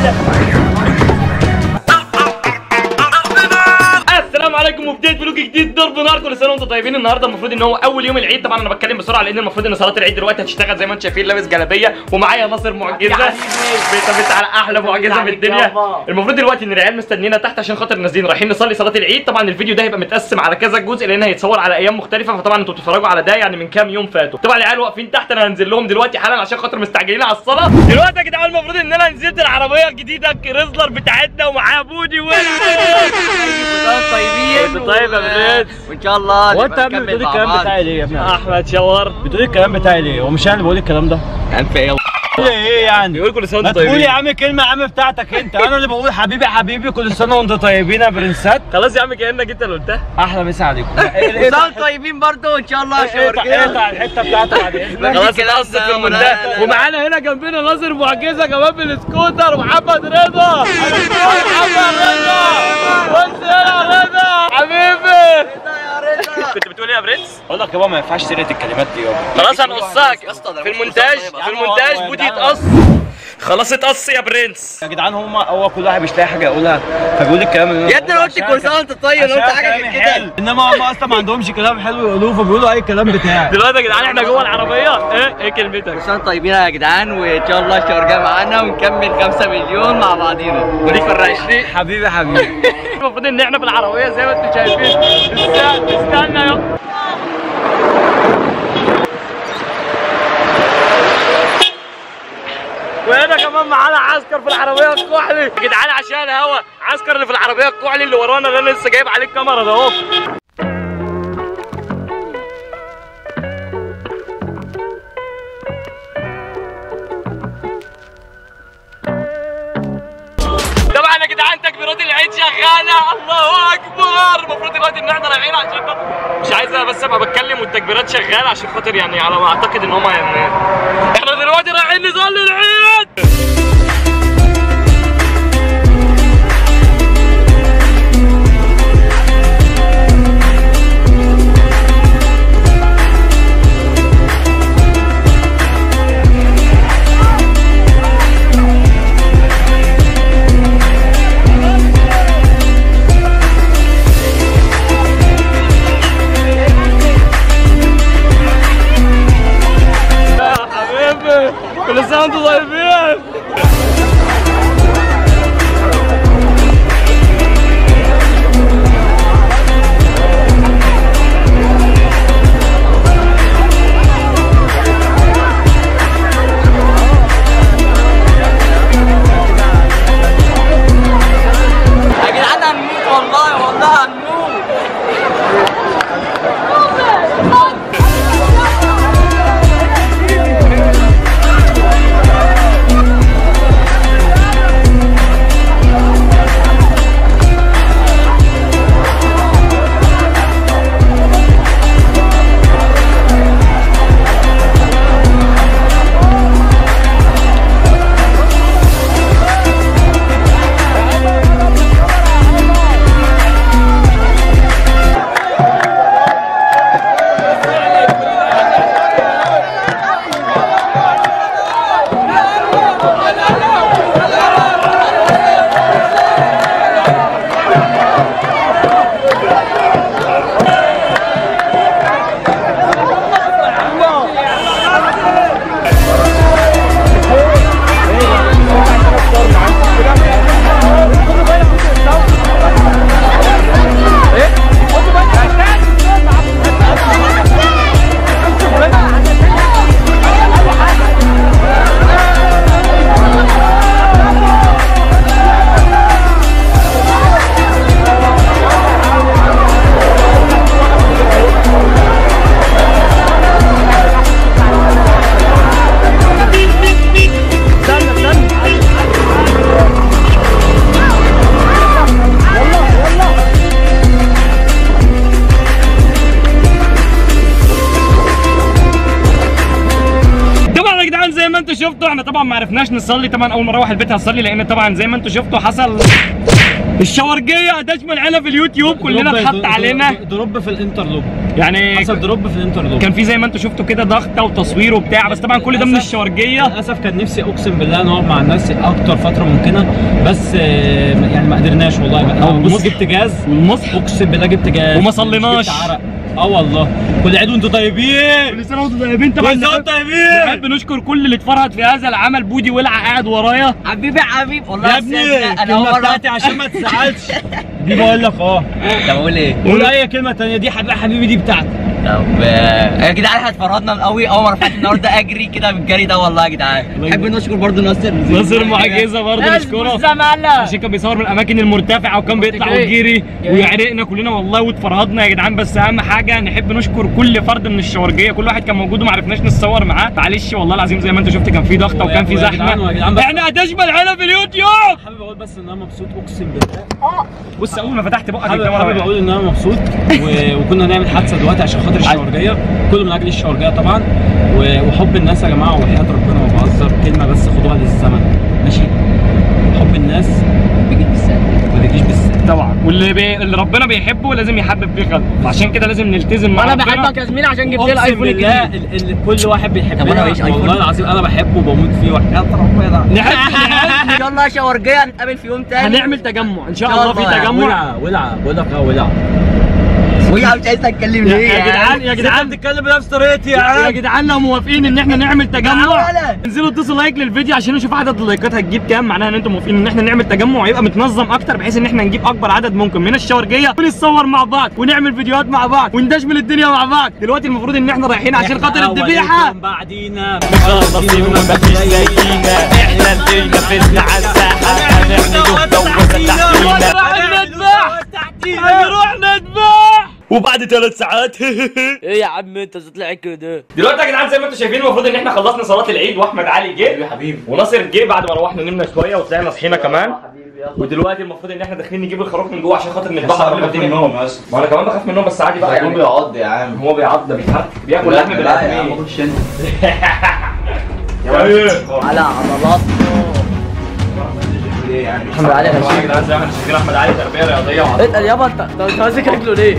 السلام عليكم وبدايه فلوج جديد ضرب نار كل سنه وانتم طيبين النهارده المفروض ان هو اول يوم العيد طبعا انا بتكلم بسرعه لان المفروض ان صلاه العيد دلوقتي هتشتغل زي ما انتم شايفين لابس جلابيه ومعايا ناصر معجزه بيت على احلى معجزه في الدنيا المفروض دلوقتي ان العيال مستنينا تحت عشان خاطر نازلين رايحين نصلي صلاه العيد طبعا الفيديو ده هيبقى متقسم على كذا جزء لان هيتصور على ايام مختلفه فطبعا انتوا بتتفرجوا على ده يعني من كام يوم فاتوا طبعا العيال واقفين تحت انا هنزل لهم دلوقتي حالا عشان خاطر مستعجلين على الصلاه دلوقتي يا جدعان المفروض ان انا نزلت العربيه الجديده الكريزلر بتاعتنا ومعايا بودي و طيبين طيب يا برنس وان شاء الله هو انت نبقى يا ابني نكمل بتقول مع الكلام بعض. بتاعي ليه يا ابني؟ احمد شاور بتقول الكلام بتاعي ليه؟ هو مش انا اللي بقول الكلام ده؟ انت ايه بتقول ايه يعني؟ بيقول كل سنه ما وانتم تقول طيبين يا عم كلمة يا عم بتاعتك انت، انا اللي بقول حبيبي حبيبي كل سنة وانتم طيبين يا برنسات، خلاص يا عم كانك انت اللي قلتها احلى مسا عليكم. وانتم طيبين برضو ان شاء الله يا اقطع شباب اقطع الحتة بتاعتك بعد اذنك. خلاص الكلام اتقص ده في ولا- المنتهى لا- لا. ومعانا هنا جنبنا ناصر معجزه كمان بالسكوتر ومحمد رضا محمد رضا بص هنا رضا حبيبي كنت بتقول ايه يا برنس؟ اقول لك يابا ما ينفعش سيرة الكلمات دي يابا. خلاص هنقصها يا اسطى ده في مش المونتاج قصة في طيبة. المونتاج يا بودي جدعان. يتقص خلاص اتقص يا برنس يا جدعان هم هو كل واحد مش لاقي حاجة يقولها فبيقول الكلام اللي يا ابني انا قلت كل سنه وانت طيب انا قلت حاجه غير كده انما هم اصلا ما عندهمش كلام حلو يقولوه فبيقولوا اي كلام بتاعي. دلوقتي يا جدعان احنا جوه العربيه ايه ايه كلمتك؟ كل سنه وانتم طيبين يا جدعان وان شاء الله الشهر جاي معانا ونكمل 5 مليون مع بعضينا ونيجي في 20 حبيبي حبيبي. المفروض ان احنا في العربيه زي ما انتم شايفين استنى استنى يا وهنا كمان معانا عسكر في العربيه الكحلي يا جدعان عشان الهوا عسكر اللي في العربيه الكحلي اللي ورانا اللي انا لسه جايب عليه الكاميرا ده اهو طبعا يا جدعان تكبيرات العيد شغاله الله اكبر المفروض دلوقتي ان احنا رايحين عشان خاطر- مش عايز بس ابقى بتكلم والتكبيرات شغاله عشان خاطر يعني على ما اعتقد ان هم يعني احنا دلوقتي رايحين نصلي العيد يا حبيبي كل سنه وانتم طيبين يا جدعان هنموت والله والله هنموت شفتوا احنا طبعا ما عرفناش نصلي طبعا اول ما نروح البيت هنصلي لان طبعا زي ما انتوا شفتوا حصل الشورجيه تشمل علينا في اليوتيوب كلنا دروب- اتحط دروب- علينا دروب في الانترلوب يعني حصل دروب في الانترلوب كان في زي ما انتوا شفتوا كده ضغطه وتصوير وبتاع بس طبعا كل ده من للأسف- الشورجيه للاسف كان نفسي اقسم بالله نقعد مع الناس اكتر فتره ممكنه بس آه، يعني ما قدرناش والله بقى أو بص بص- جبت جاز والمصحف اقسم بالله جبت جاز وما صليناش. جبت عرق. اه والله كل عيد وانتم طيبين كل سنه وانتم طيبين طبعا كل سنه وانتم طيبين نحب نشكر كل اللي اتفرج في هذا العمل بودي ولع قاعد ورايا حبيبي حبيبي والله يا ابني تصدق انا الكلمه اول بتاعتي عشان ما تزعلش دي بقول لك اه طب اقول ايه؟ قول اي كلمه تانية دي حبيبي حبيبي دي بتاعتي طب آه، يا جدعان احنا اتفرجنا قوي اول ما رفعت النهارده اجري كده من الجري ده والله يا جدعان نحب نشكر برضه ناصر ناصر معجزه برضه نشكره عشان كان بيصور من الاماكن المرتفعه وكان بيطلع ويجري ويعرقنا كلنا والله واتفرهدنا يا جدعان بس اهم حاجه نحب نشكر كل فرد من الشورجيه كل واحد كان موجود وما عرفناش نتصور معاه معلش والله العظيم زي ما انت شفت كان في ضغطه وكان في ويا جدعان- ويا جدعان زحمه بس- احنا هتشمل علينا في اليوتيوب حابب اقول بس ان انا مبسوط اقسم بالله بص اول ما فتحت بقك حابب, الكاميرا حابب وقعت. اقول ان انا مبسوط و... وكنا هنعمل حادثه دلوقتي عشان خاطر الشورجيه كله من اجل الشورجيه طبعا و... وحب الناس يا جماعه وحياه ربنا ما بهزر كلمه بس خدوها للزمن ماشي حب الناس بيجي بالسنة ما بيجيش بالسهل طبعا واللي بي... اللي ربنا بيحبه لازم يحبب فيه خلقه فعشان كده لازم نلتزم مع انا ربنا. بحبك يا زميلي عشان جبت لي اقسم الايفون بالله الجديد ال... ال... كل واحد طب أنا بيحبنا معيش آيفون؟ والله العظيم انا بحبه وبموت فيه وحياه ربنا نحب نحب يلا يا شورجيه نتقابل في يوم تاني هنعمل تجمع ان شاء إن شاء الله في الله. تجمع ولع ولع بقول لك اه ولع ويا مش عايز اتكلم ليه يا جدعان يا جدعان بتتكلم بنفس طريقتي يا يا عم جدعان لو موافقين ان احنا نعمل تجمع ولا. انزلوا ادوسوا لايك للفيديو عشان نشوف عدد اللايكات هتجيب كام معناها ان انتم موافقين ان احنا نعمل تجمع ويبقى متنظم اكتر بحيث ان احنا نجيب اكبر عدد ممكن من الشورجيه ونتصور مع بعض ونعمل فيديوهات مع بعض وندشمل الدنيا مع بعض دلوقتي المفروض ان احنا رايحين عشان خاطر الذبيحه أولكم بعدينا احنا الليلة في الساحه هنروح نذبح هنروح نذبح وبعد ثلاث ساعات ايه يا عم انت تطلع كده دلوقتي يا جدعان زي ما انتم شايفين المفروض ان احنا خلصنا صلاه العيد واحمد علي جه يا حبيبي وناصر جه بعد ما روحنا نمنا شويه وطلعنا صحينا كمان ودلوقتي المفروض ان احنا داخلين نجيب الخروف من جوه عشان خاطر نذبحه قبل ما الدنيا النوم اصلا ما انا كمان بخاف من النوم بس عادي بقى هيكون يعني بيعض يا عم هو بيعض ده بيتحرك بياكل لحم بني لا يا عم ادمين خش انت على عضلات ليه يعني محمد علي يا غشيم جدعان زي ما احنا شايفين احمد علي تربيه رياضيه وعض- انت يابا انت انت مش ماسك رجله ليه؟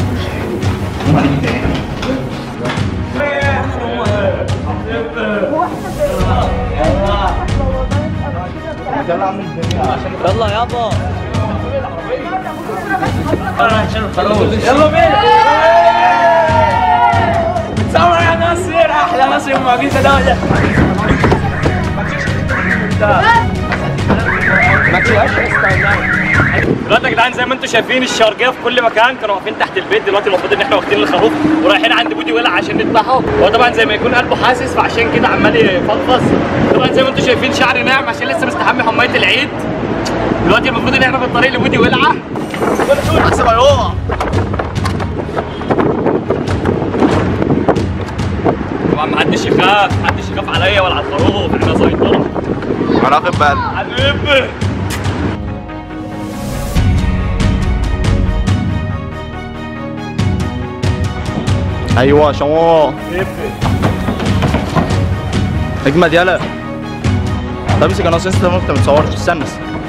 يلا يابا يلا بينا تصور يا ناصر احلى ناصر معجزه دوله ما تشوفش دلوقتي يا جدعان زي ما انتم شايفين الشرقيه في كل مكان كانوا واقفين تحت البيت دلوقتي المفروض ان احنا واخدين الخروف ورايحين عند بودي ولع عشان نذبحه هو طبعا زي ما يكون قلبه حاسس فعشان كده عمال يفضفض طبعا زي ما انتم شايفين شعري ناعم عشان لسه مستحمي حمايه العيد دلوقتي المفروض ان احنا في الطريق لبودي ولعه احسب هيقع طبعا محدش يخاف محدش يخاف عليا ولا على الخروف احنا سيطره مراقب بقى حبيبي ايوه شموع اجمد يلا طب امسك انا انت ما انت متصورش استنى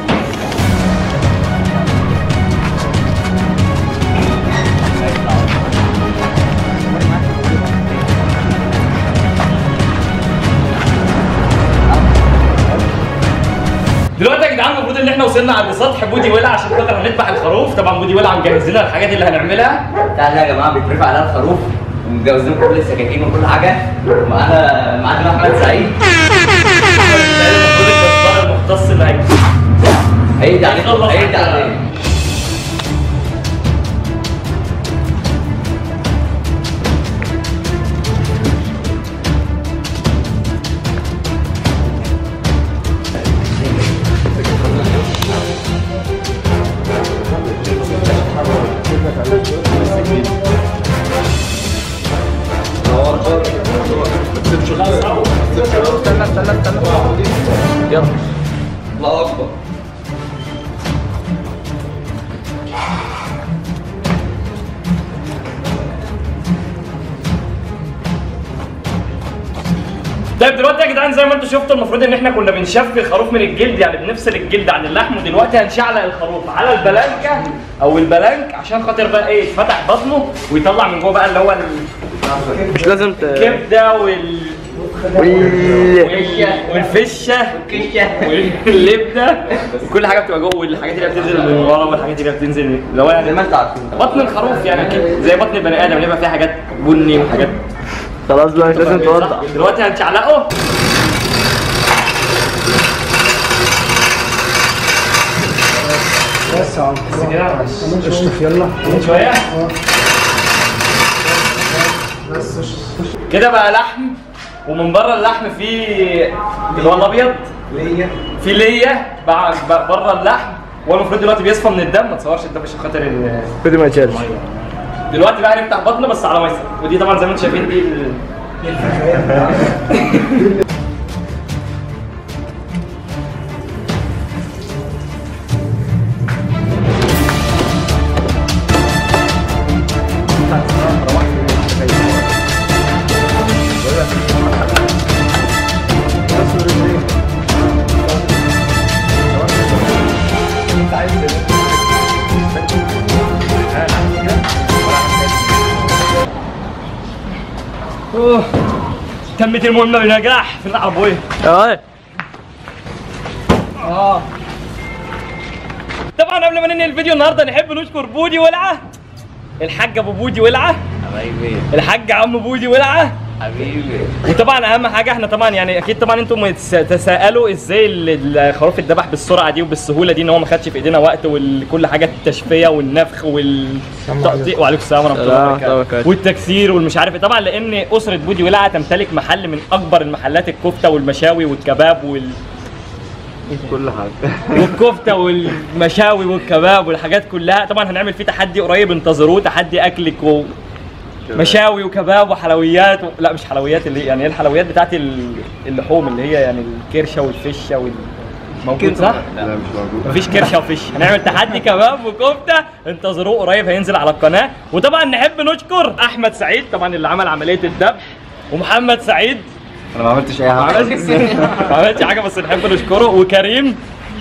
دلوقتي يا جدعان المفروض ان احنا وصلنا عند سطح بودي ولع عشان خاطر هنذبح الخروف طبعا بودي ولع مجهز لنا الحاجات اللي هنعملها تعالى يا جماعه بيترفع عليها الخروف ومجوزين كل السكاكين وكل حاجه معانا معانا احمد سعيد المفروض الجزار المختص اللي هيجي هيدي عليك خلص هيدي عليك. عليك الله اكبر طيب دلوقتي يا جدعان زي ما انتم شفتوا المفروض ان احنا كنا بنشفي الخروف من الجلد يعني بنفصل الجلد عن اللحم ودلوقتي هنشعلق الخروف على البلانكه او البلانك عشان خاطر بقى ايه يتفتح بطنه ويطلع من جوه بقى اللي هو ال- مش لازم ت... الكبده وال وال- والفشه واللبده كل حاجه بتبقى جوه والحاجات اللي بتنزل من ورا والحاجات اللي بتنزل اللي هو يعني زي ما انت عارفين بطن الخروف يعني اكيد زي بطن البني ادم يبقى فيها حاجات بني وحاجات خلاص بقى مش لازم توضح دلوقتي هنشعلقه بس كده يلا شويه كده بقى لحم ومن بره اللحم فيه اللي هو الابيض ليا في ليا بقى بقى بره اللحم هو المفروض دلوقتي بيصفى من الدم ما تصورش الدم عشان خاطر ال- فيديو ما يتشالش دلوقتي بقى هنفتح بطنه بس على ميسر ودي طبعا زي ما انتم شايفين دي ال- أوه. تمت المهمة بنجاح في العربية اه طبعا قبل ما ننهي الفيديو النهارده نحب نشكر بودي ولعة الحاج ابو بودي ولعة حبايبي الحاج عم بودي ولعة حبيبي وطبعا اهم حاجه احنا طبعا يعني اكيد طبعا انتم متس- تساءلوا ازاي ال- الخروف اتذبح بالسرعه دي وبالسهوله دي ان هو ما خدش في ايدينا وقت وكل حاجه التشفيه والنفخ والتقطيع وعليكم السلام ورحمه الله السلام ورحمة الله وبركاته وبركاته. والتكسير والمش عارف ايه طبعا لان اسره بودي ولعه تمتلك محل من اكبر المحلات الكفته والمشاوي والكباب وال كل حاجه والكفته والمشاوي والكباب والحاجات كلها طبعا هنعمل فيه تحدي قريب انتظروه تحدي اكلك و... مشاوي وكباب وحلويات و... لا مش حلويات اللي يعني هي الحلويات بتاعت ال- اللحوم اللي هي يعني الكرشه والفشه وال موجود صح؟ لا مش موجود مفيش كرشه وفش هنعمل تحدي كباب وكفته انتظروه قريب هينزل على القناه وطبعا نحب نشكر احمد سعيد طبعا اللي عمل عمليه الذبح ومحمد سعيد انا ما عملتش اي ما حاجه عملتش ما عملتش حاجه بس نحب نشكره وكريم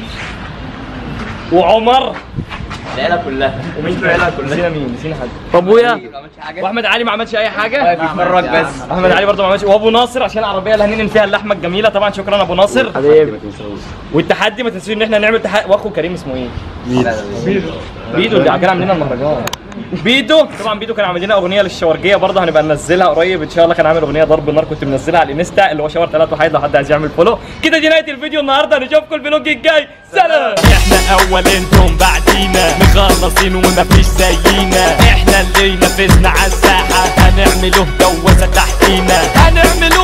وعمر العيله كلها ومين العيله كلها نسينا مين نسينا حد ابويا ما عملتش حاجه واحمد علي ما عملش اي حاجه بيتفرج بس احمد علي برضه ما عملش وابو ناصر عشان العربيه اللي هننقل فيها اللحمه الجميله طبعا شكرا ابو ناصر حبيبي والتحدي ما تنسوش ان احنا نعمل تحدي واخو كريم اسمه ايه بيدو اللي كان عامل لنا المهرجان بيدو طبعا بيدو كان عامل لنا اغنيه للشوارجيه برضه هنبقى ننزلها قريب ان شاء الله كان عامل اغنيه ضرب النار كنت منزلها على الانستا اللي هو شاور ثلاث وحيد لو حد عايز يعمل فولو كده دي نهايه الفيديو النهارده نشوفكم الفلوج الجاي سلام احنا اول انتم بعدينا مخلصين ومفيش زينا احنا اللي نفذنا على الساحه هنعمله جوزه تحتينا هنعمله